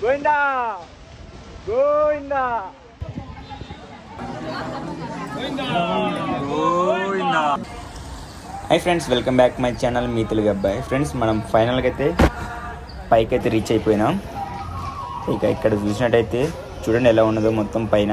Govinda Govinda hi friends welcome back my channel మీ తెలుగు అబ్బాయి friends మనం ఫైనల్గా అయితే పైకి అయితే రీచ్ అయిపోయినాం ఇక ఇక్కడ చూసినట్టయితే చూడండి ఎలా ఉన్నదో మొత్తం పైన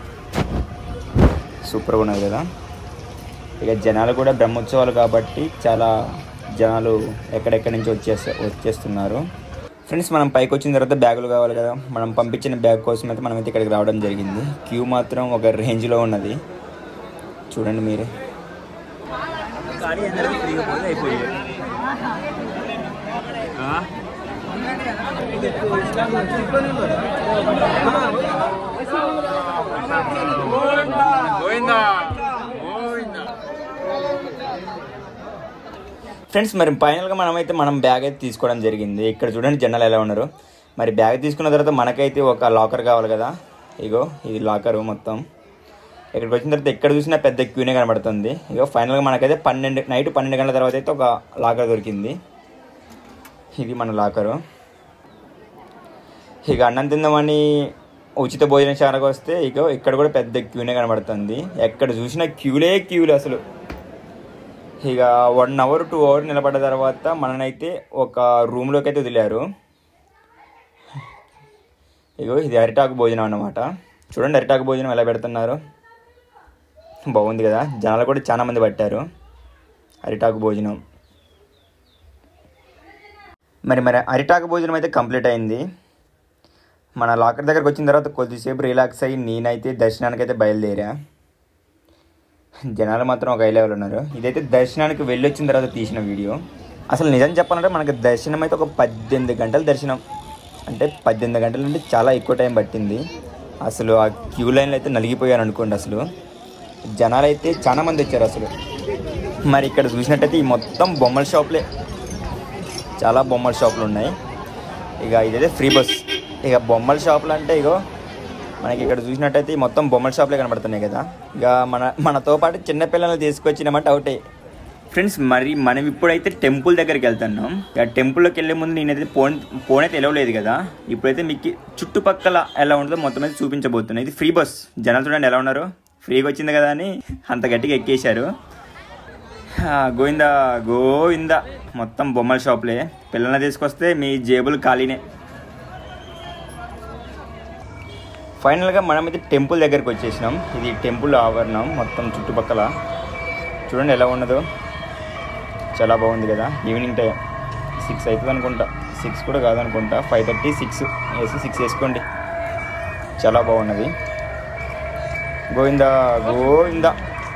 సూపర్గా ఉన్నది కదా ఇక జనాలు కూడా బ్రహ్మోత్సవాలు కాబట్టి చాలా జనాలు ఎక్కడెక్కడి నుంచి వచ్చేస్తే వచ్చేస్తున్నారు ఫ్రెండ్స్ మనం పైకి వచ్చిన తర్వాత బ్యాగులు కావాలి కదా మనం పంపించిన బ్యాగ్ కోసం అయితే మనమైతే ఇక్కడికి రావడం జరిగింది క్యూ మాత్రం ఒక రేంజ్లో ఉన్నది చూడండి మీరే కానీ అందరికీ ఫ్రీగా పోతే అయిపోయింది గోవిందా ఫ్రెండ్స్ మరి ఫైనల్గా మనమైతే మనం బ్యాగ్ అయితే తీసుకోవడం జరిగింది ఇక్కడ చూడండి జనాలు ఎలా ఉన్నారు మరి బ్యాగ్ తీసుకున్న తర్వాత మనకైతే ఒక లాకర్ కావాలి కదా ఇగో ఇది లాకరు మొత్తం ఇక్కడికి వచ్చిన తర్వాత ఎక్కడ చూసినా పెద్ద క్యూనే కనబడుతుంది ఇగో ఫైనల్గా మనకైతే పన్నెండు నైట్ పన్నెండు గంటల తర్వాత అయితే ఒక లాకర్ దొరికింది ఇది మన లాకరు ఇక అన్నం తిందామని ఉచిత భోజనశాలకు వస్తే ఇక ఇక్కడ కూడా పెద్ద క్యూనే కనబడుతుంది ఎక్కడ చూసినా క్యూలే క్యూలు అసలు ఇక వన్ అవర్ టూ అవర్ నిలబడ్డ తర్వాత మననైతే ఒక రూమ్లోకి అయితే వదిలారు ఇగో ఇది అరిటాకు భోజనం అన్నమాట చూడండి అరిటాకు భోజనం ఎలా పెడుతున్నారు బాగుంది కదా జనాలు కూడా చాలా మంది పట్టారు అరిటాకు భోజనం మరి మరి అరిటాకు భోజనం అయితే కంప్లీట్ అయింది మన లాకర్ దగ్గరకు వచ్చిన తర్వాత కొద్దిసేపు రిలాక్స్ అయ్యి నేనైతే దర్శనానికి అయితే బయలుదేరా జనాలు మాత్రం ఒక హై లెవెల్ ఉన్నారు ఇదైతే దర్శనానికి వెళ్ళి వచ్చిన తర్వాత తీసిన వీడియో అసలు నిజం చెప్పాలంటే మనకి దర్శనం అయితే ఒక పద్దెనిమిది గంటల దర్శనం అంటే పద్దెనిమిది గంటల నుండి చాలా ఎక్కువ టైం పట్టింది అసలు ఆ క్యూ లైన్లో అయితే నలిగిపోయాను అనుకోండి అసలు జనాలు అయితే చాలా మంది వచ్చారు అసలు మరి ఇక్కడ చూసినట్టయితే ఈ మొత్తం బొమ్మల షాపులే చాలా బొమ్మల షాపులు ఉన్నాయి ఇక ఇదైతే ఫ్రీ బస్ ఇక బొమ్మల షాపులు అంటే ఇగో మనకి ఇక్కడ చూసినట్టయితే ఈ మొత్తం బొమ్మల షాపులే కనబడుతున్నాయి కదా ఇక మన మనతో పాటు చిన్న పిల్లల్ని తీసుకొచ్చినామంటే అవుటే ఫ్రెండ్స్ మరి మనం ఇప్పుడైతే టెంపుల్ దగ్గరికి వెళ్తున్నాం ఇక టెంపుల్లోకి వెళ్ళే ముందు నేనైతే ఫోన్ ఫోన్ అయితే ఎలవలేదు కదా ఇప్పుడైతే మీకు చుట్టుపక్కల ఎలా ఉంటుందో మొత్తం అయితే చూపించబోతున్నాయి ఇది ఫ్రీ బస్ జనాలు చూడండి ఎలా ఉన్నారు ఫ్రీగా వచ్చింది కదా అని అంత గట్టిగా ఎక్కేశారు ఆ, గోవిందా గోవిందా మొత్తం బొమ్మల షాపులే పిల్లల్ని తీసుకొస్తే మీ జేబులు ఖాళీనే ఫైనల్గా మనమైతే టెంపుల్ దగ్గరికి వచ్చేసినాం ఇది టెంపుల్ ఆవరణం మొత్తం చుట్టుపక్కల చూడండి ఎలా ఉన్నదో చాలా బాగుంది కదా ఈవినింగ్ టైం సిక్స్ అవుతుంది అనుకుంటా సిక్స్ కూడా కాదనుకుంటా ఫైవ్ థర్టీ సిక్స్ వేసి సిక్స్ వేసుకోండి చాలా బాగున్నది గోవిందా గోవిందా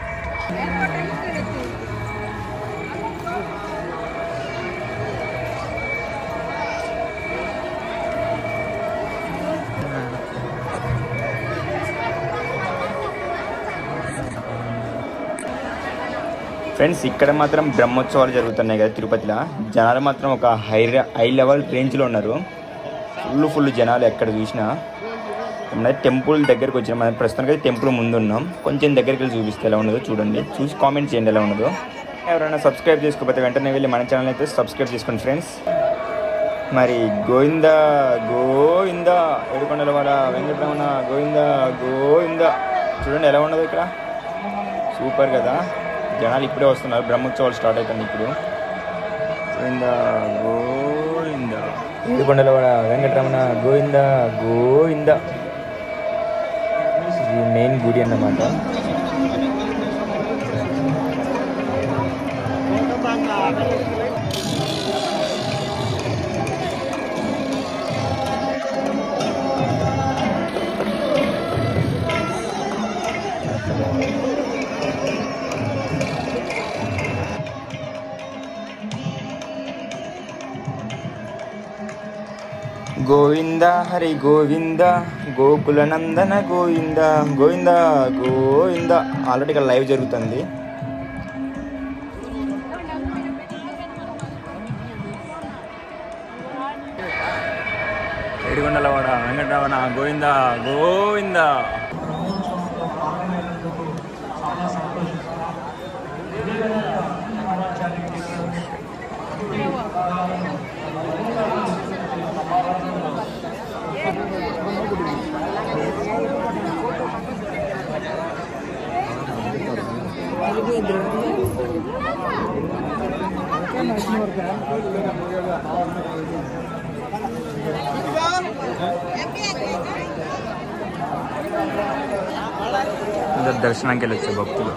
ఫ్రెండ్స్ ఇక్కడ మాత్రం బ్రహ్మోత్సవాలు జరుగుతున్నాయి కదా తిరుపతిలో జనాలు మాత్రం ఒక హై హై లెవెల్ రేంజ్లో ఉన్నారు ఫుల్ ఫుల్ జనాలు ఎక్కడ చూసినా మన టెంపుల్ దగ్గరికి వచ్చాం మనం ప్రస్తుతానికి అయితే టెంపుల్ ముందు ఉన్నాం కొంచెం దగ్గరికి వెళ్ళి చూపిస్తే ఎలా ఉన్నదో చూడండి చూసి కామెంట్ చేయండి ఎలా ఉన్నదో ఎవరైనా సబ్స్క్రైబ్ చేసుకోకపోతే వెంటనే వెళ్ళి మన ఛానల్ అయితే సబ్స్క్రైబ్ చేసుకోండి ఫ్రెండ్స్ మరి గోవింద గోవింద ఏడుకొండలవాడ వెంకటరమణ గోవింద గోవింద చూడండి ఎలా ఉన్నదో ఇక్కడ సూపర్ కదా జనాలు ఇప్పుడే వస్తున్నారు బ్రహ్మోత్సవాలు స్టార్ట్ అవుతుంది ఇప్పుడు గోవింద గోవింద ఏడుకొండలవాడ వెంకటరమణ గోవింద గోవింద ఇది మెయిన్ గుడి అన్నమాట గోవింద హరి గోవింద గోకుల నందన గోవింద గోవింద గోవింద ఆల్రెడీ ఇక్కడ లైవ్ జరుగుతుంది ఏడుగొండలవాడ వెంకటరమణ గోవింద గోవింద అందరు దర్శనానికి వెళ్ళొచ్చే భక్తులు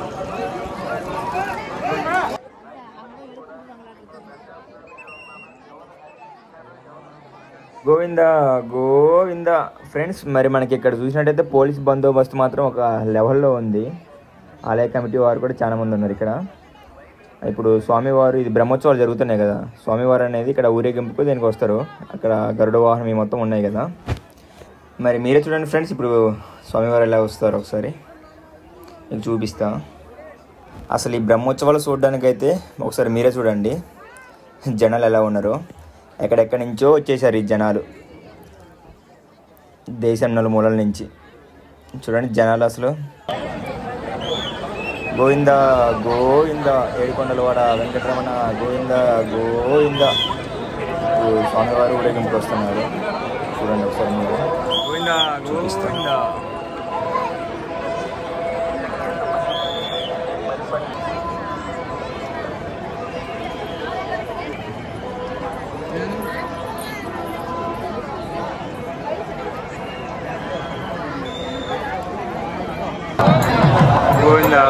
గోవింద గోవింద ఫ్రెండ్స్ మరి మనకి ఇక్కడ చూసినట్టయితే పోలీస్ బందోబస్తు మాత్రం ఒక లెవెల్లో ఉంది ఆలయ కమిటీ వారు కూడా చాలా మంది ఉన్నారు ఇక్కడ ఇప్పుడు స్వామివారు ఇది బ్రహ్మోత్సవాలు జరుగుతున్నాయి కదా స్వామివారు అనేది ఇక్కడ ఊరేగింపుకు దీనికి వస్తారు అక్కడ గరుడ వాహనం ఈ మొత్తం ఉన్నాయి కదా మరి మీరే చూడండి ఫ్రెండ్స్ ఇప్పుడు స్వామివారు ఎలా వస్తారు ఒకసారి మీకు చూపిస్తా అసలు ఈ బ్రహ్మోత్సవాలు చూడడానికైతే ఒకసారి మీరే చూడండి జనాలు ఎలా ఉన్నారు ఎక్కడెక్కడి నుంచో వచ్చేసారు ఈ జనాలు దేశం నలుమూలల నుంచి చూడండి జనాలు అసలు గోవింద గోవింద ఏడుకొండలవాడ వెంకటరమణ గోవింద గోవింద ఇప్పుడు స్వామివారు ఊరేగింపుకి వస్తున్నారు చూడండి ఒకసారి మీరు గోవిందా గోవిందా గోవింద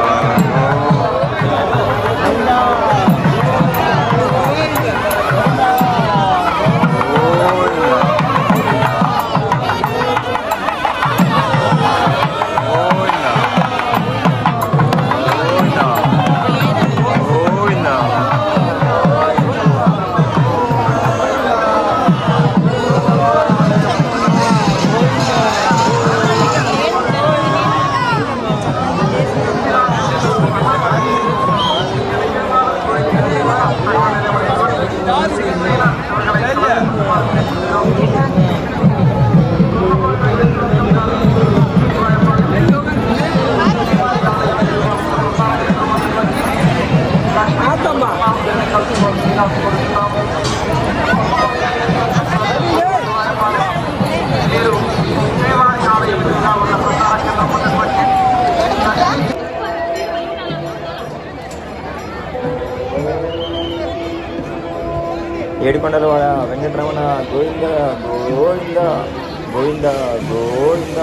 ఏడుకొండల వాడ వెంకటరమణ గోవింద గోవింద గోవింద గోవింద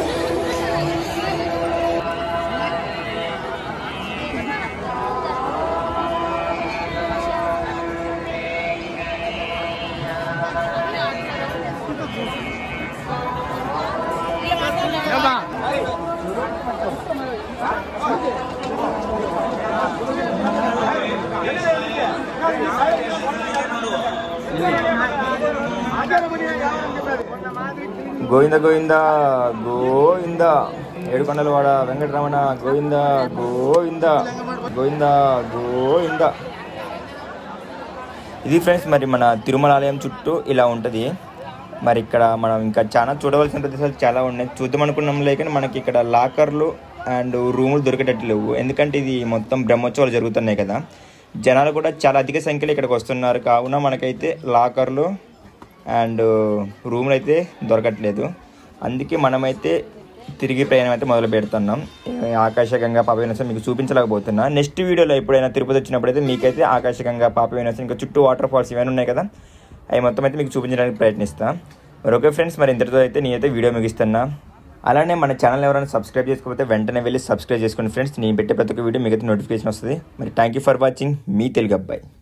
గోవింద గోవింద గోవింద ఏడుకొండల వాడ వెంకటరమణ గోవింద గోవింద గోవింద గోవింద ఇది ఫ్రెండ్స్ మరి మన తిరుమల ఆలయం చుట్టూ ఇలా ఉంటుంది మరి ఇక్కడ మనం ఇంకా చాలా చూడవలసిన ప్రదేశాలు చాలా ఉన్నాయి చూద్దాం అనుకున్నాం లేకని మనకి ఇక్కడ లాకర్లు అండ్ రూములు దొరికేటట్టు లేవు ఎందుకంటే ఇది మొత్తం బ్రహ్మోత్సవాలు జరుగుతున్నాయి కదా జనాలు కూడా చాలా అధిక సంఖ్యలో ఇక్కడికి వస్తున్నారు కావున మనకైతే లాకర్లు అండ్ రూములు అయితే దొరకట్లేదు అందుకే మనమైతే తిరిగి ప్రయాణం అయితే మొదలు పెడుతున్నాం ఈ ఆకాశగంగా పాప వినోసం మీకు చూపించలేకపోతున్నా నెక్స్ట్ వీడియోలో ఎప్పుడైనా తిరుపతి వచ్చినప్పుడైతే మీకైతే ఆకాశగంగా పాప వినోసం ఇంకా చుట్టూ వాటర్ ఫాల్స్ ఇవన్నీ ఉన్నాయి కదా అవి మొత్తం అయితే మీకు చూపించడానికి ప్రయత్నిస్తా మరి ఓకే ఫ్రెండ్స్ మరి ఇంతటితో అయితే నేనైతే వీడియో ముగిస్తున్నా అలానే మన ఛానల్ ఎవరైనా సబ్స్క్రైబ్ చేసుకోకపోతే వెంటనే వెళ్ళి సబ్స్క్రైబ్ చేసుకోండి ఫ్రెండ్స్ నేను పెట్టే ప్రతి ఒక్క వీడియో మీకు నోటిఫికేషన్ వస్తుంది మరి థ్యాంక్ యూ ఫర్ వాచింగ్ మీ తెలుగు అబ్బాయి